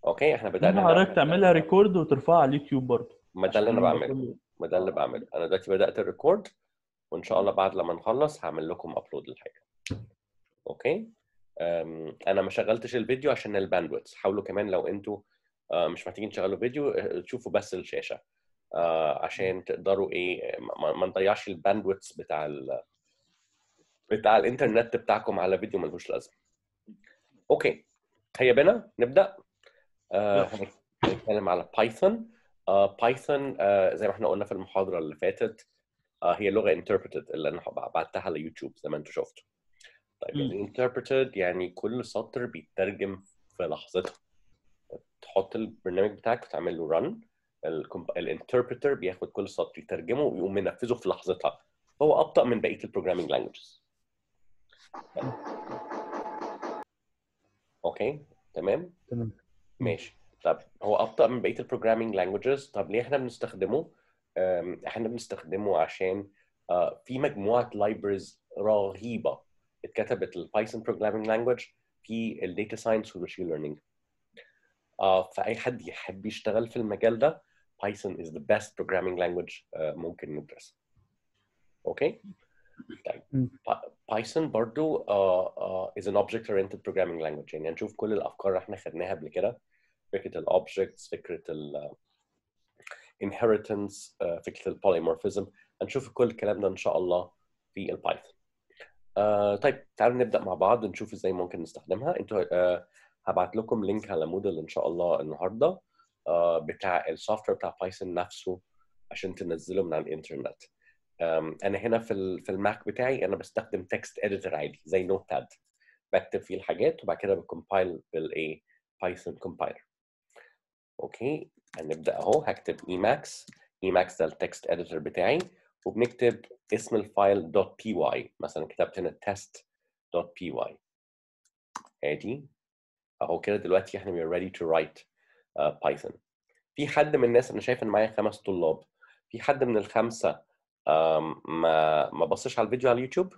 اوكي احنا بدانا ممكن حضرتك نعمل- تعملها ريكورد وترفعها على اليوتيوب برضه ما ده اللي انا عشان بعمله كله- ما ده اللي بعمله انا دلوقتي بدات الريكورد وان شاء الله بعد لما نخلص هعمل لكم ابلود للحاجه اوكي أم، انا ما شغلتش الفيديو عشان الباندويث حاولوا كمان لو انتوا آه، مش محتاجين تشغلوا فيديو آه، تشوفوا بس الشاشه آه، عشان تقدروا ايه ما ما نضيعش الباندويث بتاع ال بتاع الانترنت بتاعكم على فيديو ملهوش لازمه اوكي هيا بنا نبدا آه، هنتكلم على بايثون بايثون زي ما احنا قلنا في المحاضره اللي فاتت آه، هي لغه interpreted اللي انا بعتها على يوتيوب زي ما انتم شفتوا طيب مم. يعني interpreted يعني كل سطر بيترجم في لحظتها تحط البرنامج بتاعك وتعمل له run الانتربريتر بياخد كل سطر يترجمه ويقوم منفذه في لحظتها هو ابطا من بقيه البروجرامينج لانجوجز اوكي تمام تمام ماشي طب هو ابطا من بقيه البروجرامينج لانجوجز طب ليه احنا بنستخدمه أم، احنا بنستخدمه عشان آه، في مجموعه لايبرز رهيبه اتكتبت البايثون بروجرامينج لانجوج في الداتا ساينس والماشين ليرنينج فاي حد يحب يشتغل في المجال ده بايثون is the best programming language آه، ممكن ندرسها اوكي طيب مم. بايثون برضو آه، آه، is an object oriented programming language يعني هنشوف كل الافكار اللي احنا خدناها قبل كده فكره الاوبجكتس فكره ال inheritance آه، فكره البوليمورفيزم هنشوف كل الكلام ده ان شاء الله في البايثون آه طيب تعالوا نبدا مع بعض نشوف ازاي ممكن نستخدمها انتوا آه هبعت لكم لينك على مودل ان شاء الله النهارده آه بتاع السوفت وير بتاع بايثون نفسه عشان تنزله من على الانترنت آم، انا هنا في ال- في الماك بتاعي انا بستخدم تكست اديتور عادي زي نوت باد بكتب فيه الحاجات وبعد كده بكمبايل بالايه بايثون كومبايلر اوكي هنبدا اهو هكتب ايماكس ايماكس ده التكست اديتور بتاعي وبنكتب اسم الفايل دوت بي واي مثلا كتبت هنا تيست دوت بي واي ادي اهو كده دلوقتي احنا we're ready to write uh, Python في حد من الناس انا شايف ان معايا خمس طلاب في حد من الخمسه um, ما ما بصش على الفيديو على اليوتيوب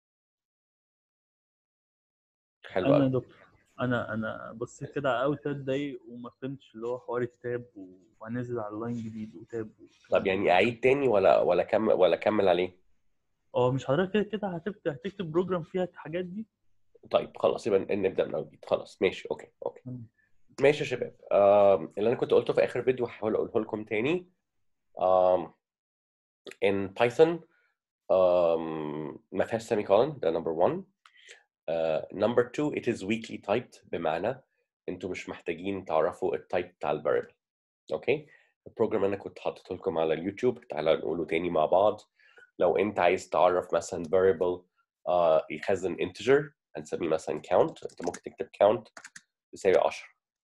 حلو انا يا قوي دكتور انا انا بصيت كده على اول ثلاث دقايق وما فهمتش اللي هو حوار التاب وهنزل على لاين جديد وتاب طب يعني اعيد تاني ولا ولا كمل ولا كمل عليه اه مش حضرتك كده كده هتكتب هتكتب بروجرام فيها الحاجات دي طيب خلاص يبقى نبدا من اول جديد خلاص ماشي اوكي اوكي مم. ماشي يا شباب آم، اللي انا كنت قلته في اخر فيديو هحاول اقوله لكم تاني آم، in Python um, ما فيهاش semicolon ده number one uh, number two it is weakly typed بمعنى انتوا مش محتاجين تعرفوا التايب بتاع الفاريبل اوكي البروجرام انا كنت حاطته لكم على اليوتيوب تعالى نقوله تاني مع بعض لو انت عايز تعرف مثلا variable uh, يخزن integer هنسميه مثلا count انت ممكن تكتب count يساوي 10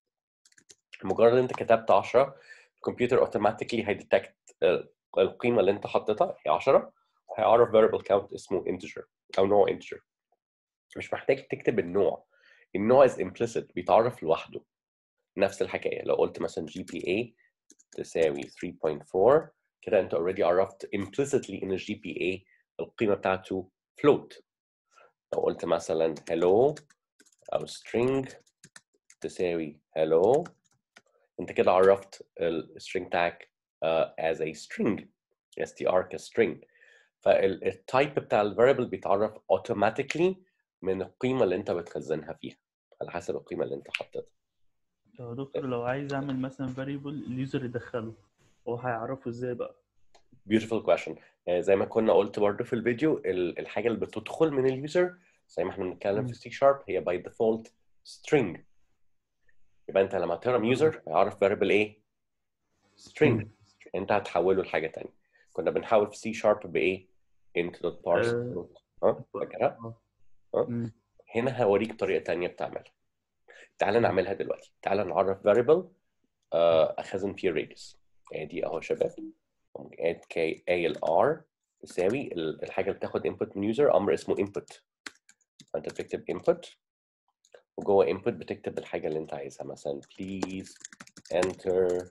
مجرد انت كتبت 10 الكمبيوتر اوتوماتيكلي هيديتكت القيمه اللي انت حطيتها هي 10 وهيعرف variable count اسمه integer او نوع integer مش محتاج تكتب النوع النوع is implicit بيتعرف لوحده نفس الحكايه لو قلت مثلا GPA تساوي 3.4 كده انت already عرفت implicitly ان الجي بي اي القيمه بتاعته float لو قلت مثلا hello او string تساوي hello انت كده عرفت السترينج بتاعك uh, as a string str كstring فالتايب بتاع الفاريبل بيتعرف automatically من القيمه اللي انت بتخزنها فيها على حسب القيمه اللي انت حطيتها يا دكتور لو عايز اعمل مثلا فاريبل اليوزر يدخله هو هيعرفه ازاي بقى beautiful question آه، زي ما كنا قلت برضه في الفيديو ال- الحاجه اللي بتدخل من اليوزر زي ما احنا بنتكلم في سي شارب هي باي ديفولت string يبقى انت لما تهرم يوزر هيعرف variable ايه string انت هتحوله لحاجه تانية كنا بنحول في سي شارب بايه int dot parse آه. ها فاكرها ها؟ مم. هنا هوريك طريقه تانية بتعملها تعال نعملها دلوقتي تعال نعرف variable آه، اخزن فيه radius ادي اهو يا شباب add k a ال r تساوي ال- الحاجه اللي بتاخد input من user امر اسمه input فانت بتكتب input وجوه input بتكتب الحاجه اللي انت عايزها مثلا please enter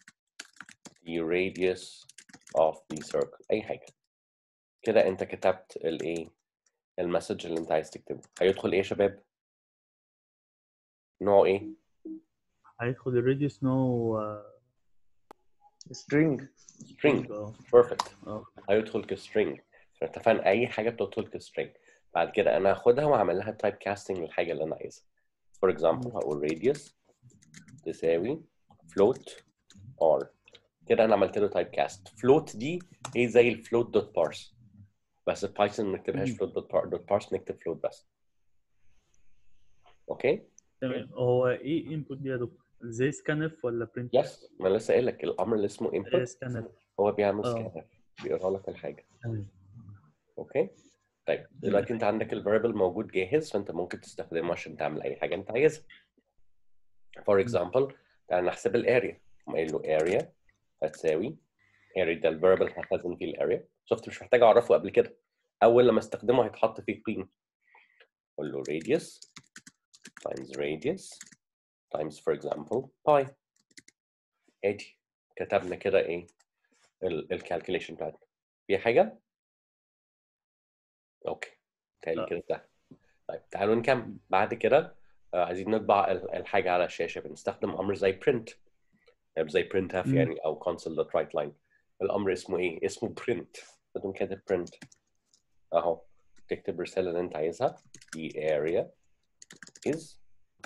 the radius of the circle اي حاجه كده انت كتبت الايه المسج اللي انت عايز تكتبه هيدخل ايه يا شباب نوعه ايه هيدخل الراديوس نو string string اه perfect اه هيدخل كسترينج اتفقنا اي حاجه بتدخل كسترينج بعد كده انا هاخدها واعمل لها تايب كاستنج للحاجه اللي انا عايزها فور اكزامبل هقول radius تساوي float r كده انا عملت له تايب كاست float دي هي زي الفلوت دوت بارس بس في بايثون ما نكتبهاش مم. float دوت دوت بارس نكتب float بس اوكي تمام هو ايه انبوت دي يا دكتور زي سكانف ولا برنت يس ما انا لسه قايل لك الامر اللي اسمه ايه input سكانف هو بيعمل اه. سكان بيقرا لك الحاجه اوكي طيب دلوقتي انت عندك الفاريبل موجود جاهز فانت ممكن تستخدمه عشان تعمل اي حاجه انت عايزها فور اكزامبل تعال نحسب الاريا قوم قايل له اريا هتساوي اريا ده الفاريبل هخزن فيه الاريا شفت مش محتاج اعرفه قبل كده اول لما استخدمه هيتحط فيه قيمه قول له radius times radius times for example pi ادي كتبنا كده ايه الكالكوليشن بتاعتنا في حاجه اوكي تالي لا. كده ده طيب تعالوا نكمل بعد كده آه، عايزين نطبع ال- الحاجه على الشاشه بنستخدم امر زي print يعني زي printf مم. يعني او console.writeline الامر اسمه ايه اسمه print تقوم كاتب print اهو تكتب الرساله اللي انت عايزها the area is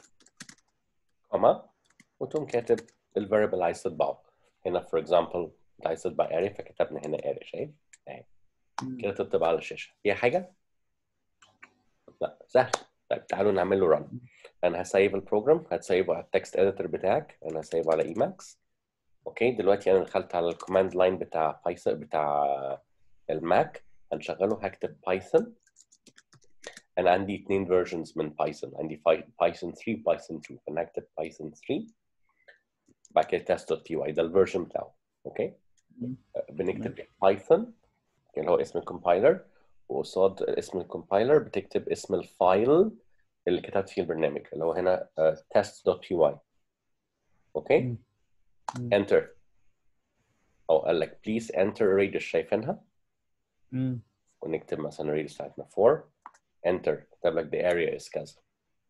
كوما وتقوم كاتب الفاريبل اللي عايز تطبعه هنا for example انت عايز تطبع area فكتبنا هنا area شايف كده تكتب على الشاشه فيها حاجه لا سهل طيب تعالوا نعمل له رن انا هسيف البروجرام هتسيفه على التكست اديتور بتاعك انا هسيفه على ايماكس اوكي دلوقتي انا دخلت على الكوماند لاين بتاع بايثون بتاع الماك هنشغله هكتب بايثون انا عندي اثنين فيرجنز من بايثون عندي بايثون 3 بايثون 2 فانا هكتب بايثون 3 بعد كده تيست دوت بي واي ده الفيرجن بتاعه اوكي مم. بنكتب بايثون اللي هو اسم الكومبايلر وقصاد اسم الكومبايلر بتكتب اسم الفايل اللي كتبت فيه البرنامج اللي هو هنا test.py اوكي مم. مم. انتر او قال لك بليز انتر radius شايفينها مم. ونكتب مثلا radius بتاعتنا 4 انتر كتب لك the area is كذا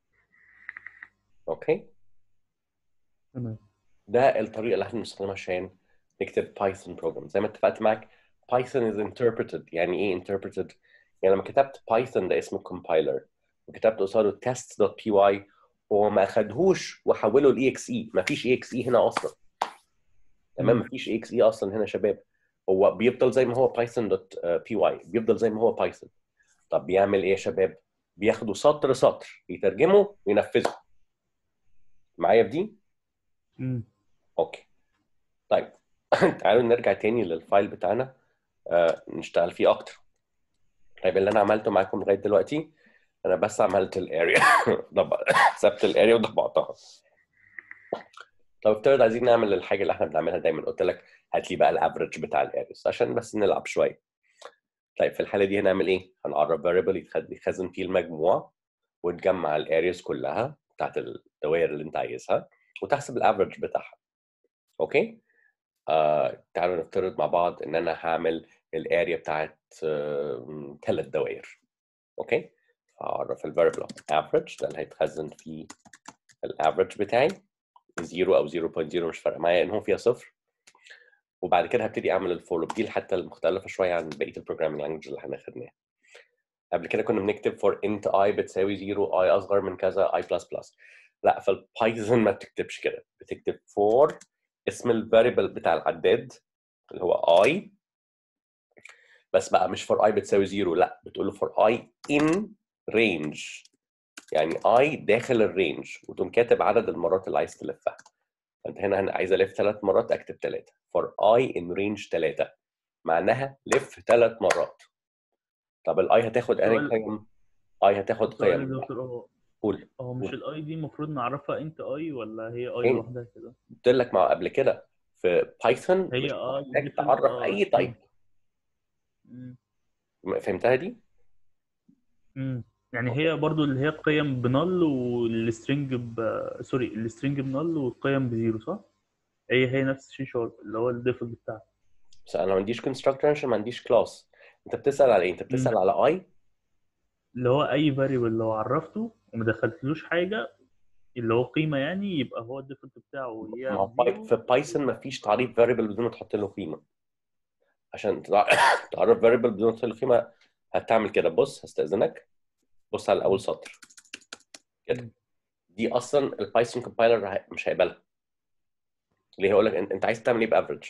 اوكي تمام ده الطريقه اللي احنا بنستخدمها عشان نكتب بايثون بروجرام زي ما اتفقت معاك بايثون is interpreted يعني ايه interpreted يعني لما كتبت بايثون ده اسم الكومبايلر وكتبت قصاده test.py هو ما اخدهوش وحوله ل exe ما فيش exe هنا اصلا تمام مم. ما فيش exe اصلا هنا يا شباب هو بيفضل زي ما هو python.py بيفضل زي ما هو بايثون طب بيعمل ايه يا شباب بياخدوا سطر سطر يترجمه وينفذه معايا في دي مم. اوكي طيب تعالوا نرجع تاني للفايل بتاعنا آه نشتغل فيه اكتر طيب اللي انا عملته معاكم لغايه دلوقتي انا بس عملت الاريا سبت الاريا وطبعتها طب افترض عايزين نعمل الحاجه اللي احنا بنعملها دايما قلت لك هات لي بقى الافرج بتاع الاريس عشان بس نلعب شويه طيب في الحاله دي هنعمل ايه هنعرف فاريبل يخزن فيه المجموع وتجمع الاريز كلها بتاعت الدوائر اللي انت عايزها وتحسب الافرج بتاعها اوكي آه تعالوا نفترض مع بعض ان انا هعمل الاريا بتاعت آه ثلاث دوائر اوكي هعرف الفاريبل افريج ده اللي هيتخزن فيه الافريج بتاعي 0 او 0.0 مش فارقه معايا ان هو فيها صفر وبعد كده هبتدي اعمل الفولو دي حتى المختلفه شويه عن بقيه البروجرامينج لانجوج اللي احنا خدناها قبل كده كنا بنكتب for int i بتساوي 0 i اصغر من كذا i plus plus لا في البايثون ما بتكتبش كده بتكتب for اسم الفاريبل بتاع العداد اللي هو i بس بقى مش for i بتساوي 0 لا بتقول له for i in range يعني i داخل الرينج وتقوم كاتب عدد المرات اللي عايز تلفها فانت هنا هنا عايز الف ثلاث مرات اكتب ثلاثه for i in range 3 معناها لف ثلاث مرات طب الاي هتاخد انهي سؤال- قيم اي هتاخد سؤال يا قيم دكتور هو قول هو مش قول. الاي دي المفروض نعرفها انت اي ولا هي اي فين؟ لوحدها كده قلت لك مع قبل كده في بايثون هي مش اه محتاج different- تعرف آه، اي مم. تايب مم. فهمتها دي؟ مم. يعني هي برضو اللي هي القيم بنل والسترنج ب سوري السترنج بنل والقيم بزيرو صح؟ هي هي نفس الشي شارب اللي هو الديفولت بتاعها بس انا ما عنديش كونستراكتور عشان ما عنديش كلاس انت بتسال على ايه؟ انت بتسال على اي اللي هو اي فاريبل لو عرفته وما دخلتلوش حاجه اللي هو قيمه يعني يبقى هو الديفولت بتاعه ما يا هو باي- زيرو في بايثون ما فيش تعريف فاريبل بدون ما تحط له قيمه عشان تع- تعرف فاريبل بدون ما تحط له قيمه هتعمل كده بص هستأذنك بص على اول سطر كده دي اصلا البايثون كومبايلر مش هيقبلها ليه هيقول لك انت أنت عايز تعمل ايه بافريج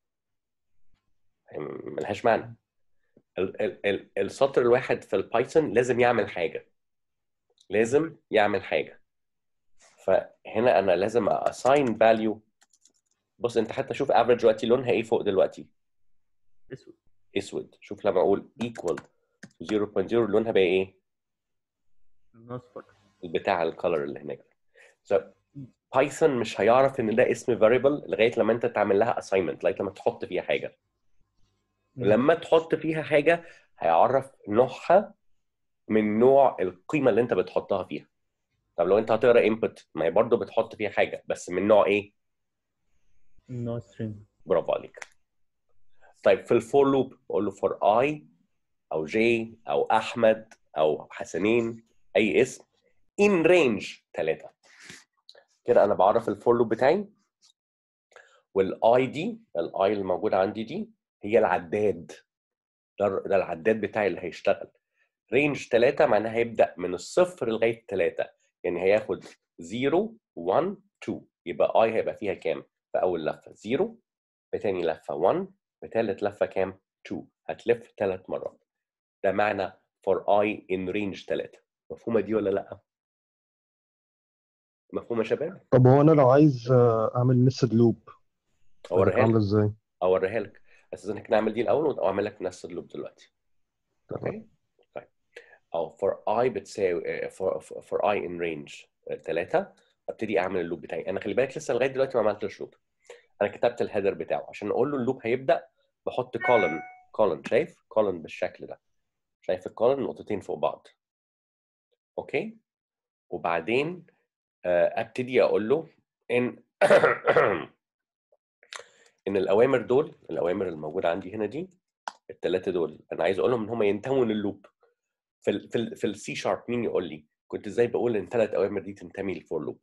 ملهاش معنى ال- ال- ال- السطر الواحد في البايثون لازم يعمل حاجه لازم يعمل حاجه فهنا انا لازم assign value بص انت حتى شوف افريج دلوقتي لونها ايه فوق دلوقتي اسود اسود شوف لما اقول equal 0.0 لونها بقى ايه اصفر البتاع الكالر اللي هناك so بايثون مش هيعرف ان ده اسم variable لغايه لما انت تعمل لها assignment لغايه لما تحط فيها حاجه ولما تحط فيها حاجه هيعرف نوعها من نوع القيمه اللي انت بتحطها فيها طب لو انت هتقرا input ما هي برضه بتحط فيها حاجه بس من نوع ايه نو سترينج برافو عليك طيب في الفور لوب بقول له فور اي او جي او احمد او حسنين اي اسم ان رينج ثلاثه كده انا بعرف الفور لوب بتاعي والاي دي الاي اللي موجوده عندي دي هي العداد ده ده العداد بتاعي اللي هيشتغل رينج 3 معناها هيبدا من الصفر لغايه 3 يعني هياخد 0 1 2 يبقى اي هيبقى فيها كام في اول لفه 0 في تاني لفه 1 في تالت لفه كام 2 هتلف ثلاث مرات ده معنى for i in range 3 مفهومه دي ولا لا مفهومه يا شباب طب هو انا لو عايز آه، اعمل نسد لوب اوريها عامله لك ازاي اوريها لك بس انا نعمل دي الاول واعمل لك نفس اللوب دلوقتي تمام اوكي طيب او for i بتساوي for, for, for i in range 3 ابتدي اعمل اللوب بتاعي انا خلي بالك لسه لغايه دلوقتي ما عملتش لوب انا كتبت الهيدر بتاعه عشان اقول له اللوب هيبدا بحط كولن كولن شايف كولن بالشكل ده شايف الكولن نقطتين فوق بعض اوكي وبعدين آه، ابتدي اقول له ان ان الاوامر دول الاوامر الموجوده عندي هنا دي الثلاثه دول انا عايز اقول لهم ان هم ينتموا لللوب في ال في ال في السي شارب مين يقول لي كنت ازاي بقول ان الثلاث اوامر دي تنتمي للفور لوب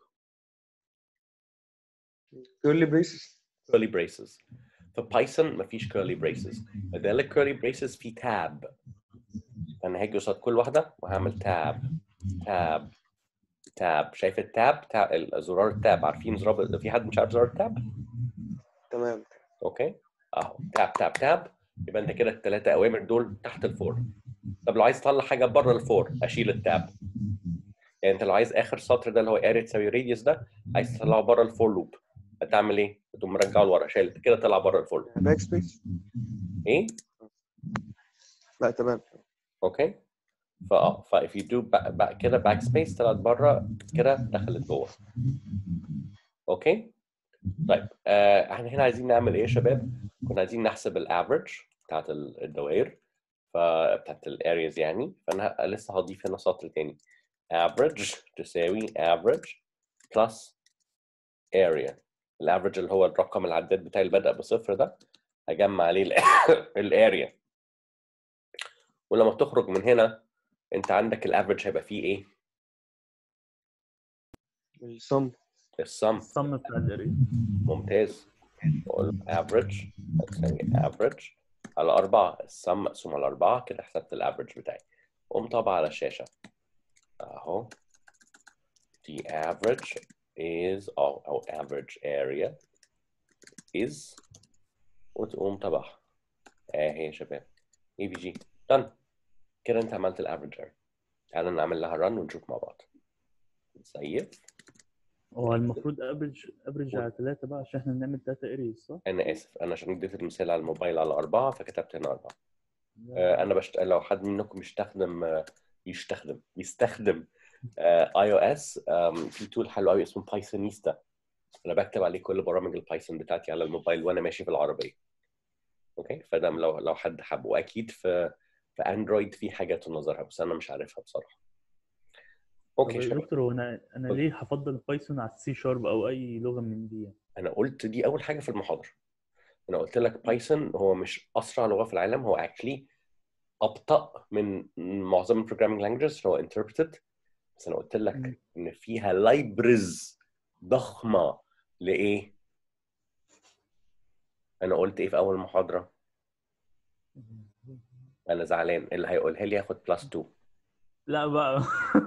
كيرلي بريسز كيرلي بريسز في بايثون مفيش كيرلي بريسز بدل كيرلي بريسز في تاب فانا هاجي قصاد كل واحده وهعمل تاب تاب تاب شايف التاب تاب زرار التاب عارفين زرار في حد مش عارف زرار التاب تمام اوكي اهو تاب تاب تاب يبقى انت كده الثلاثه اوامر دول تحت الفور طب لو عايز تطلع حاجه بره الفور اشيل التاب يعني انت لو عايز اخر سطر ده اللي هو اريا تساوي راديوس ده عايز تطلعه بره الفور لوب هتعمل ايه؟ تقوم مرجعه لورا شايل كده طلع بره الفور لوب باك سبيس ايه؟ لا تمام اوكي فاه ف if you do back, back كده باك سبيس طلعت بره كده دخلت جوه اوكي طيب آه احنا هنا عايزين نعمل ايه يا شباب كنا عايزين نحسب الافريج بتاعت ال- الدوائر ف بتاعت الارياز يعني فانا لسه هضيف هنا سطر تاني average تساوي average plus area الافريج اللي هو الرقم العداد بتاعي اللي بدأ بصفر ده هجمع عليه الاريا ولما تخرج من هنا انت عندك الافريج هيبقى فيه ايه؟ الصم السم الصم بتاع الاريا ممتاز بقول average هتساوي average على أربعة السم مقسوم على أربعة كده حسبت الافريج بتاعي قوم طابع على الشاشة أهو the average is أو أو average area is وتقوم طبعها أهي يا شباب اي بي جي done كده أنت عملت الافريج area تعالى نعمل لها run ونشوف مع بعض سيف هو المفروض افريج افريج على ثلاثة بقى عشان احنا بنعمل ثلاثة اريز صح؟ أنا آسف أنا عشان اديت المثال على الموبايل على أربعة فكتبت هنا أربعة آه، انا بشت... لو حد منكم يستخدم آه، يستخدم يستخدم اي او اس في تول حلو قوي اسمه بايثونيستا انا بكتب عليه كل برامج البايثون بتاعتي على الموبايل وانا ماشي في العربيه اوكي فده لو لو حد حب واكيد في في اندرويد في حاجه تنظرها بس انا مش عارفها بصراحه اوكي طب يا شباب دكتور هو انا انا اتفضل. ليه هفضل بايثون على السي شارب او اي لغة من دي يعني؟ انا قلت دي اول حاجه في المحاضره انا قلت لك بايثون هو مش اسرع لغه في العالم هو اكشلي ابطا من معظم البروجرامينج لانجويجز هو interpreted بس انا قلت لك مم. ان فيها لايبرز ضخمه لايه انا قلت ايه في اول محاضره انا زعلان اللي هيقولها لي هياخد بلس 2 لا بقى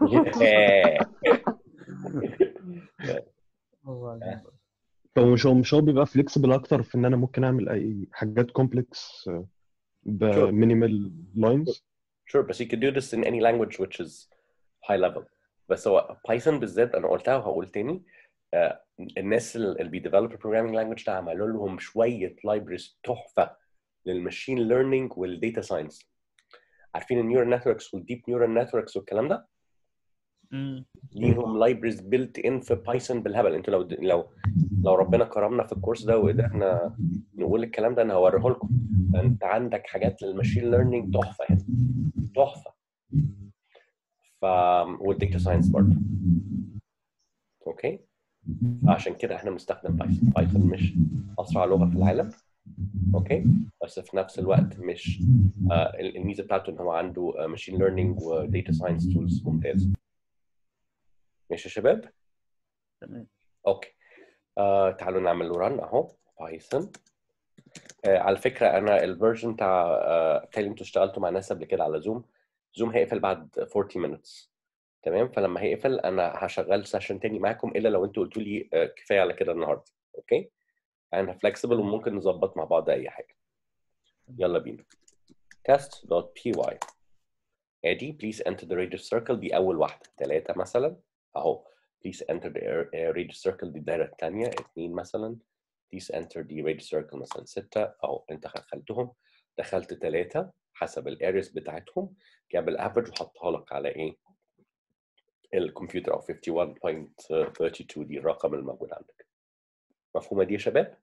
طب مش هو مش هو بيبقى فليكسبل اكتر في ان انا ممكن اعمل اي حاجات كومبلكس بمينيمال لاينز Sure, but you could do this in any language which is high level. بس هو بايثون بالذات انا قلتها وهقول تاني آه، الناس اللي بيديفلوب programming language ده عملوا لهم شويه libraries تحفه للماشين ليرنينج والديتا ساينس عارفين النيورال نتوركس والديب نيورال نتوركس والكلام ده مم. ليهم لايبرز بيلت ان في بايثون بالهبل انتوا لو لو لو ربنا كرمنا في الكورس ده وقدرنا نقول الكلام ده انا هوريه لكم انت عندك حاجات للماشين ليرنينج تحفه هنا تحفه ف والديتا ساينس برضه اوكي عشان كده احنا بنستخدم بايثون بايثون مش اسرع لغه في العالم اوكي بس في نفس الوقت مش آه الميزه بتاعته ان هو عنده ماشين ليرنينج وديتا ساينس تولز ممتازه ماشي يا شباب تمام اوكي آه تعالوا نعمل له رن اهو بايثون آه على فكره انا الفيرجن بتاع آه بتاعي انتوا اشتغلتوا مع ناس قبل كده على زوم زوم هيقفل بعد 40 minutes تمام فلما هيقفل انا هشغل سيشن تاني معاكم الا لو انتوا قلتوا لي آه كفايه على كده النهارده اوكي انا فلكسبل وممكن نظبط مع بعض اي حاجه يلا بينا test.py ادي please enter the radius circle دي اول واحده ثلاثه مثلا اهو please enter the air- uh, radius circle دي الدايره الثانيه اثنين مثلا please enter the radius circle مثلا سته اهو انت دخلتهم دخلت ثلاثه حسب الاريس بتاعتهم جاب الافرج وحطها لك على ايه الكمبيوتر او 51.32 دي الرقم الموجود عندك مفهومه دي يا شباب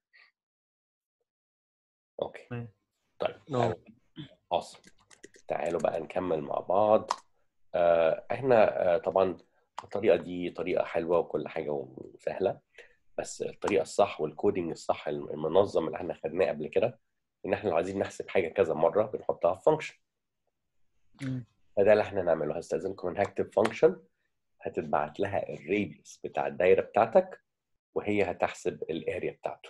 اوكي تمام. طيب نعم. awesome تعالوا بقى نكمل مع بعض آه، احنا آه، طبعا الطريقه دي طريقه حلوه وكل حاجه وسهله بس الطريقه الصح والكودينج الصح المنظم اللي احنا خدناه قبل كده ان احنا لو عايزين نحسب حاجه كذا مره بنحطها في فانكشن مم. فده اللي احنا نعمله هستاذنكم ان هكتب فانكشن هتتبعت لها الراديوس بتاع الدايره بتاعتك وهي هتحسب الاريا بتاعته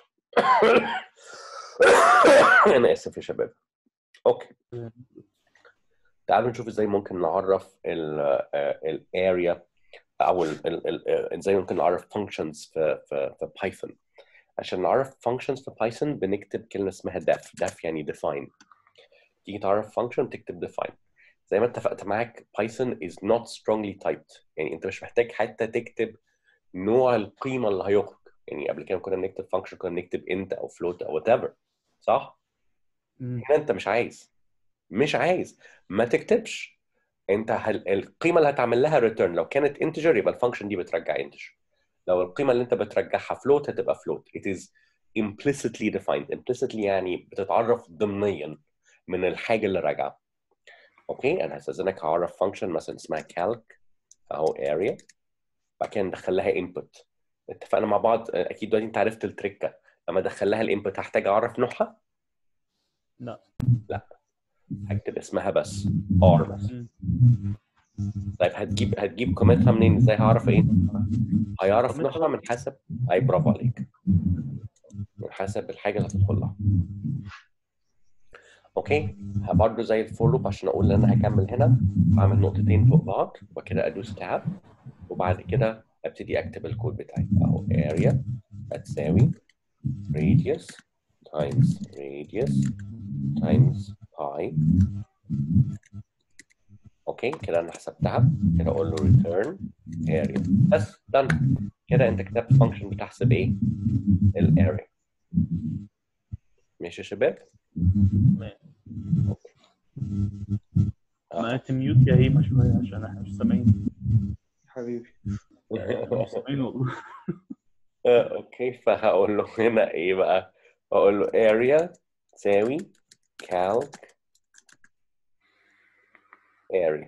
انا اسف يا شباب اوكي تعالوا نشوف ازاي ممكن نعرف الاريا او ال- ال- ال- ازاي ممكن نعرف functions في في في بايثون عشان نعرف functions في بايثون بنكتب كلمه اسمها def def يعني define تيجي تعرف function تكتب define زي ما اتفقت معاك Python is not strongly typed يعني انت مش محتاج حتى تكتب نوع القيمه اللي هيخرج يعني قبل كده كنا بنكتب function كنا بنكتب int او float او whatever صح؟ مم. هنا انت مش عايز مش عايز ما تكتبش انت هل... القيمه اللي هتعمل لها ريتيرن لو كانت انتجر يبقى الفانكشن دي بترجع انتجر لو القيمه اللي انت بترجعها فلوت هتبقى فلوت it is implicitly defined implicitly يعني بتتعرف ضمنيا من الحاجه اللي راجعه اوكي انا هستاذنك هعرف فانكشن مثلا اسمها calc اهو area بعد كده ندخل لها input اتفقنا مع بعض اكيد دلوقتي انت عرفت التركه لما ادخل لها الانبوت هحتاج اعرف نوعها لا هكتب اسمها بس R بس مم. طيب هتجيب هتجيب قيمتها منين ازاي هعرف ايه هيعرف قيمتها نوعها من حسب اي برافو عليك من حسب الحاجه اللي هتدخل لها اوكي برضه زي الفور لوب عشان اقول ان انا هكمل هنا اعمل نقطتين فوق بعض وكده ادوس تاب وبعد كده ابتدي اكتب الكود بتاعي اهو area هتساوي radius times radius times pi اوكي كده انا حسبتها كده اقول له return area بس done كده انت كتبت فانكشن بتحسب ايه الاريا ماشي يا شباب ما تميوت يا هيما شويه عشان احنا مش سامعين حبيبي مش سامعين والله آه، اوكي فهقول له هنا ايه بقى هقول له area تساوي calc area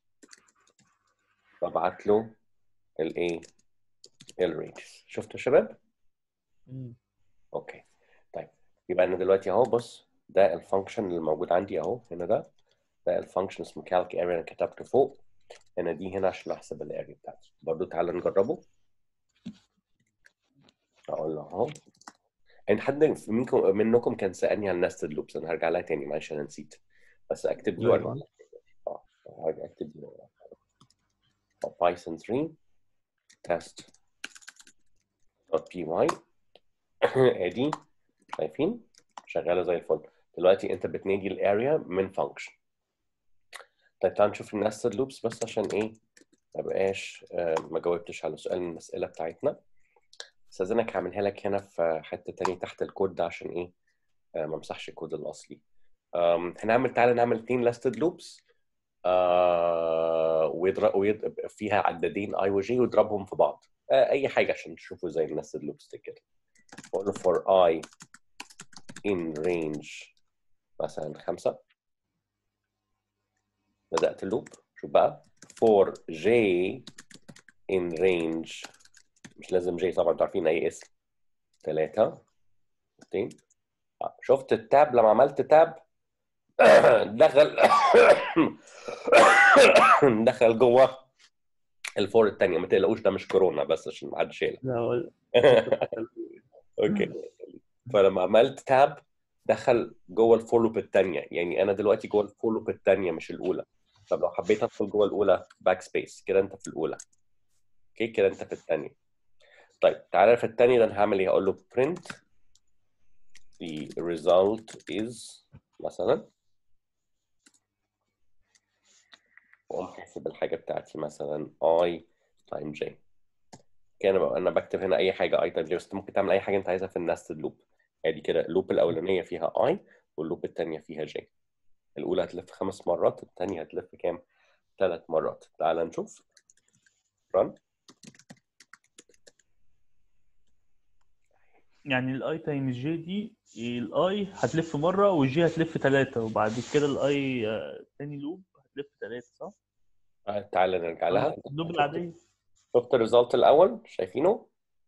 ببعت له الايه الريديوس شفتوا يا شباب مم. اوكي طيب يبقى انا دلوقتي اهو بص ده الفانكشن اللي موجود عندي اهو هنا ده ده الفانكشن اسمه calc area انا كتبته فوق هنا دي هنا عشان احسب الاريا بتاعتي برضو تعالى نجربه اقول له اهو يعني حد منكم منكم كان سالني عن نستد لوبس انا هرجع لها تاني معلش انا نسيت بس اكتب دي لا، وارجع لا. اه هرجع اكتب دي وارجع. بايثون 3 test .py ادي شايفين شغاله زي الفل دلوقتي انت بتنادي الاريا من فانكشن طيب تعال نشوف النستد لوبس بس عشان ايه ما بقاش آه، ما جاوبتش على سؤال من الاسئله بتاعتنا استاذنك هعملها لك هنا في حته تانية تحت الكود ده عشان ايه آه، ما امسحش الكود الاصلي آم، هنعمل تعالى نعمل اتنين nested loops آه ويضرب ويضرب فيها عدادين اي وجي ويضربهم في بعض آه اي حاجه عشان تشوفوا زي النستد لوبس كده بقول له for i in range مثلا خمسة بدأت اللوب شوف بقى for j in range مش لازم j طبعا انتوا عارفين اي اسم ثلاثة اثنين آه، شفت التاب لما عملت تاب دخل دخل جوه الفور الثانية ما تقلقوش ده مش كورونا بس عشان ما حدش يقلق لا هو اوكي فلما عملت تاب دخل جوه الفور لوب الثانيه يعني انا دلوقتي جوه الفور لوب الثانيه مش الاولى طب لو حبيت ادخل جوه الاولى باك سبيس كده انت في الاولى اوكي كده انت في الثانيه طيب تعالى في الثانيه ده انا هعمل ايه هقول له print the result is مثلا واقوم حاسب الحاجه بتاعتي مثلا i time j كان بقى انا بكتب هنا اي حاجه اي تايم j بس أنت ممكن تعمل اي حاجه انت عايزها في النستد لوب ادي كده اللوب الاولانيه فيها اي واللوب الثانيه فيها j الاولى هتلف خمس مرات الثانيه هتلف كام ثلاث مرات تعال نشوف run يعني الاي تايمز جي دي الاي هتلف مره والجي هتلف ثلاثه وبعد كده الاي تاني لوب هتلف ثلاثه صح؟ آه، تعال نرجع لها اللوب العاديه شفت الريزلت الاول شايفينه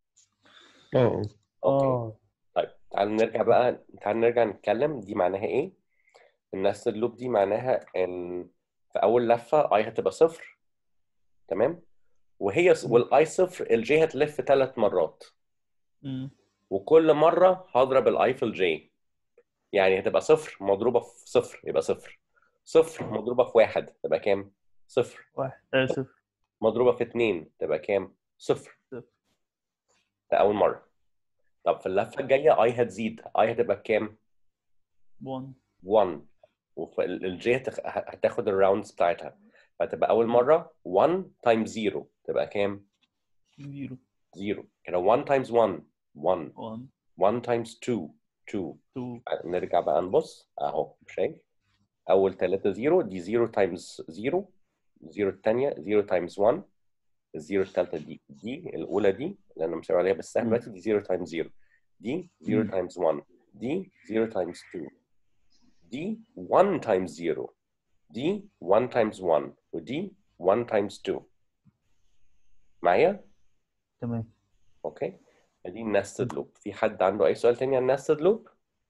اه اوكي اه طيب تعال نرجع بقى تعال نرجع نتكلم دي معناها ايه النستد لوب دي معناها ان في اول لفه اي هتبقى صفر تمام وهي والاي صفر الجي هتلف ثلاث مرات مم. وكل مره هضرب الاي في الجي يعني هتبقى صفر مضروبه في صفر يبقى صفر صفر مضروبه في واحد تبقى كام صفر واحد آه صفر مضروبه في اتنين تبقى كام صفر صفر. ده اول مره طب في اللفه الجايه اي هتزيد اي هتبقى بكام 1 1 والجي هتاخد الراوندز بتاعتها فتبقى اول مره 1 تايمز 0 تبقى كام 0 0 كده 1 تايمز 1 1 1 1 تايمز 2 2 2 نرجع بقى نبص اهو شايف اول 3 0 دي 0 تايمز 0 0 الثانيه 0 تايمز 1 الزيرو الثالثه دي دي الاولى دي اللي انا مساوي عليها بالسهم دلوقتي دي 0 تايمز 0 دي 0 مم. تايمز 1 دي 0 تايمز 2 دي 1 تايمز 0 دي 1 تايمز 1 ودي 1 تايمز 2 معايا؟ تمام اوكي دي النستد لوب في حد عنده اي سؤال تاني عن النستد لوب؟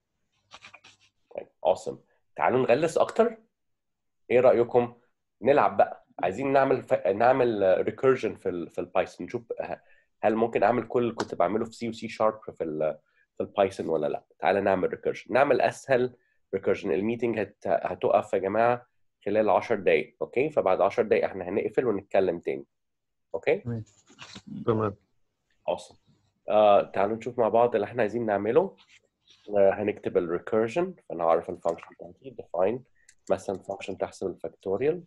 طيب awesome تعالوا نغلس اكتر ايه رايكم نلعب بقى عايزين نعمل ف... نعمل ريكيرجن في ال... في البايثون نشوف ه- هل ممكن اعمل كل اللي كنت بعمله في سي وسي شارب في ال... في البايثون ولا لا تعالى نعمل ريكيرجن نعمل اسهل ريكيرجن الميتنج هت... هتقف يا جماعه خلال 10 دقائق اوكي فبعد 10 دقائق احنا هنقفل ونتكلم تاني اوكي تمام awesome آه تعالوا نشوف مع بعض اللي احنا عايزين نعمله آه هنكتب الريكيرجن فانا هعرف الفانكشن بتاعتي define مثلا فانكشن تحسب الفاكتوريال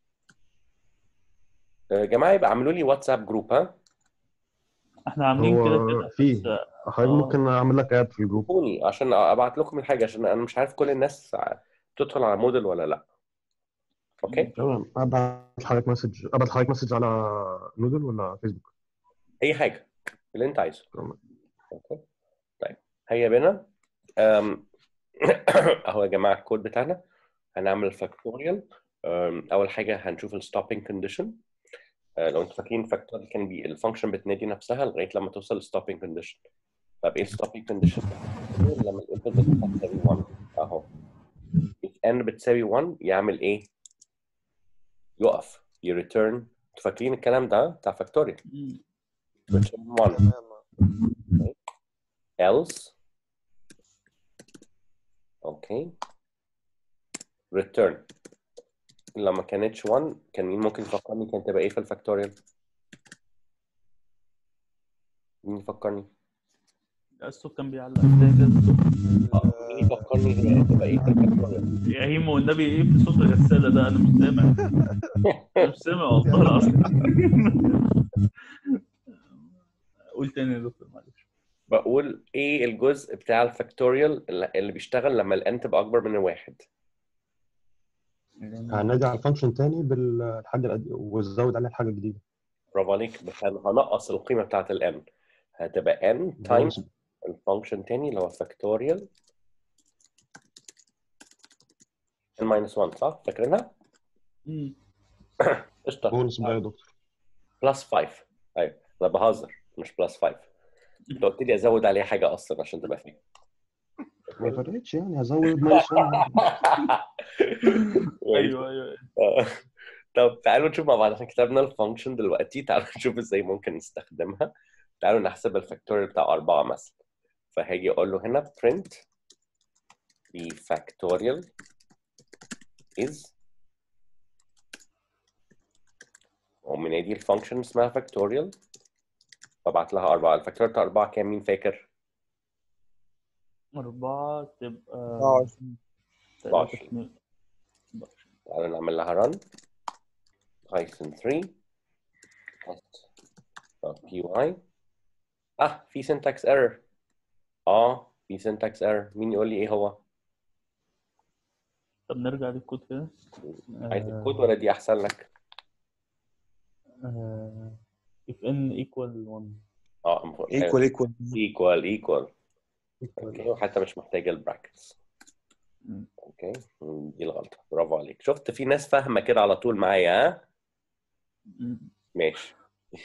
يا جماعه يبقى اعملوا لي واتساب جروب ها احنا عاملين كده هو كده في بس حضرتك آه. ممكن اعمل لك اد في الجروب قولي عشان ابعت لكم الحاجه عشان انا مش عارف كل الناس بتدخل على موديل ولا لا اوكي تمام ابعت لحضرتك مسج ابعت لحضرتك مسج على نودل ولا فيسبوك اي حاجه اللي انت عايزه تمام. اوكي طيب هيا بنا أم، اهو يا جماعه الكود بتاعنا هنعمل فاكتوريال اول حاجه هنشوف الستوبنج كونديشن لو انتوا فاكرين فاكتوريال كان بي الفانكشن بتنادي نفسها لغايه لما توصل للستوبنج كونديشن طب ايه الستوبنج كونديشن لما الانبوت بتاعها تساوي 1 اهو ان بتساوي 1 يعمل ايه؟ يقف يريتيرن انتوا فاكرين الكلام ده بتاع فاكتوريال مم. return 1 تمام else اوكي return لما كانتش 1 كان مين ممكن يفكرني كانت تبقى ايه في الفاكتوريال مين يفكرني الصوت كان بيعلق ازاي كده آه، مين يفكرني هي تبقى ايه في الفاكتوريال يا هيمو والنبي ايه في صوت الغسالة ده انا مش سامع أنا مش سامع والله العظيم قول تاني يا دكتور معلش بقول ايه الجزء بتاع الفاكتوريال اللي اللي بيشتغل لما الان تبقى اكبر من الواحد هنرجع الفانكشن تاني بالحاجه القديمه وزود عليها الحاجه الجديده برافو عليك بس هن- هنقص القيمه بتاعت الان هتبقى n تايمز الفانكشن تاني اللي هو فاكتوريال n minus 1 صح فاكرينها؟ مم. قشطه بونس بقى يا دكتور بلس 5 ايوه انا بهزر مش بلس 5 انت قلت لي ازود عليها حاجه اصلا عشان تبقى فاهم ما فرقتش يعني هزود ماينس 1 ايوه ايوه آه. طب تعالوا نشوف مع بعض احنا كتبنا الفانكشن دلوقتي تعالوا نشوف ازاي ممكن نستخدمها تعالوا نحسب الفاكتوريال بتاع 4 مثلا فهاجي اقول له هنا print the factorial is ومنادي الفانكشن اسمها factorial فبعت لها 4 الفاكتوريال بتاع 4 كام مين فاكر؟ أربعة تبقى 24 تلاتة 24. اتنين. تعالوا نعمل لها run Python 3 py اه في syntax error اه في syntax error مين يقول لي ايه هو؟ طب نرجع للكود كده عايز الكود ولا دي احسن لك؟ آه، if n equal 1 اه ايكوال ايكوال ايكوال ايكوال equal اوكي وحتى مش محتاجه البراكتس مم. اوكي مم، دي الغلطه برافو عليك شفت في ناس فاهمه كده على طول معايا ها مم. ماشي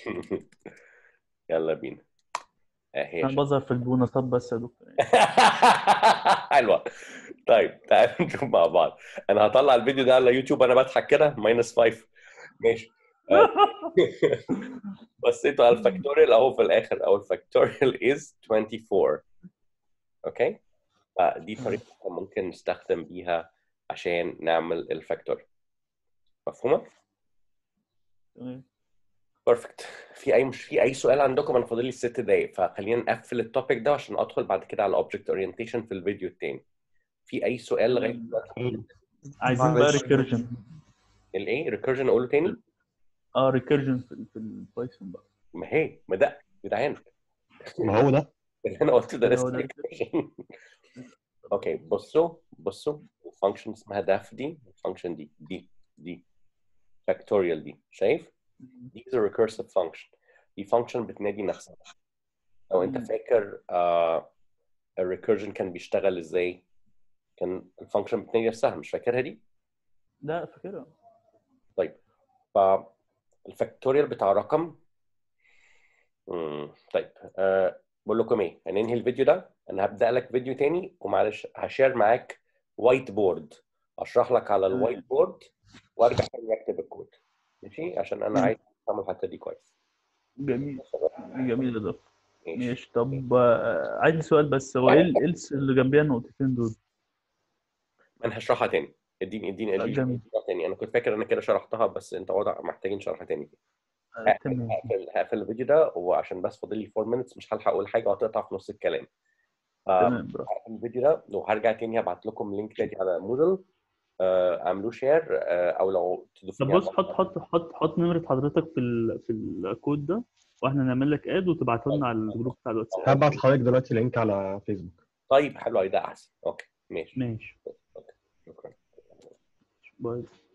يلا بينا اهي انا بظهر في البونصات بس يا دكتور حلوه طيب تعالوا نشوف مع بعض انا هطلع الفيديو ده على يوتيوب انا بضحك كده ماينس 5 ماشي آه. بصيتوا على الفاكتوريال اهو في الاخر او الفاكتوريال از 24 اوكي فدي طريقه إحنا ممكن نستخدم بيها عشان نعمل الفاكتوريال مفهومه؟ تمام. بيرفكت في اي مش في اي سؤال عندكم انا فاضل لي ست دقايق فخلينا نقفل التوبيك ده عشان ادخل بعد كده على الاوبجكت اورينتيشن في الفيديو التاني في اي سؤال لغايه دلوقتي حلو عايزين بقى معلش. ريكيرجن الايه ريكيرجن اقوله تاني اه ريكيرجن في في البايثون بقى ما هي ما ده يا جدعان ما هو ده اللي انا قلته ده هو اسمه ده. recursion. اوكي بصوا بصوا الفانكشن اسمها داف دي الفانكشن دي دي دي فاكتوريال دي شايف دي is a recursive function دي فانكشن بتنادي نفسها لو انت مم. فاكر آه الريكيرجن كان بيشتغل ازاي كان الفانكشن بتنادي نفسها مش فاكرها دي لا فاكرها فالفاكتوريال بتاع رقم مم. طيب أه بقول لكم ايه هننهي الفيديو ده انا هبدا لك فيديو تاني ومعلش هشير معاك وايت بورد اشرح لك على تمام. الوايت بورد وارجع تاني اكتب الكود ماشي عشان انا مم. عايز افهم الحته دي كويس جميل جميل يا دكتور ماشي ماشي طب آه، عندي سؤال بس هو ايه الالس اللي جنبيها النقطتين دول؟ انا هشرحها تاني اديني اديني اديني جميل. اديني تاني انا كنت فاكر انا كده شرحتها بس انت واضح محتاجين شرح تاني آه، تمام هقفل هقفل الفيديو ده وعشان بس فاضل لي 4 minutes مش هلحق اقول حاجه وهتقطع في نص الكلام آه، تمام براحتك هقفل الفيديو ده وهرجع تاني هبعت لكم لينك تاني على مودل آه، اعملوه شير آه، او لو طب تضيفوني بص على- حط حط حط حط نمرة حضرتك في ال في الكود ده واحنا نعمل لك اد وتبعته لنا على الجروب بتاع الواتساب هبعت لحضرتك دلوقتي لينك على فيسبوك طيب حلو أوي، ده احسن اوكي ماشي ماشي شكرا باي